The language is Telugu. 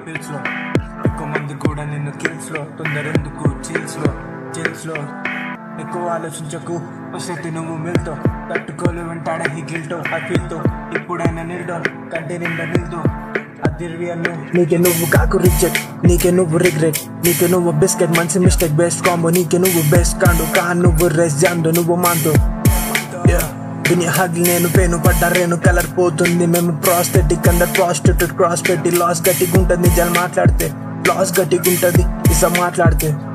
పిల్స్ లో ఎక్కువ మంది కూడా నిన్ను కిల్స్ లో తొందరెందుకు చిల్స్ లో చిల్స్ లో ఎక్కువ ఆలోచించకు వసతి నువ్వు మిల్తో తట్టుకోలు వెంటాడే ఈ గిల్టో ఆ ఫీల్తో ఇప్పుడైనా నిల్డో కంటి నిండా నిల్దో అదిర్వియన్ను నీకే నువ్వు కాకు రిజెక్ట్ నీకే నువ్వు రిగ్రెట్ నీకే నువ్వు బిస్కెట్ మంచి మిస్టేక్ బెస్ట్ కాంబో నీకే నువ్వు బెస్ట్ కాండు కా నువ్వు రెస్ జాందో నువ్వు మాందో దునియా హగ్లి నేను పేను పడ్డ రేను కలర్ పోతుంది మేము ప్రాస్థెటిక్ అందర్ ప్రాస్టిట్యూట్ క్రాస్ పెట్టి లాస్ గట్టిగుంటది నిజాలు మాట్లాడితే లాస్ గట్టిగుంటది ఇస మాట్లాడితే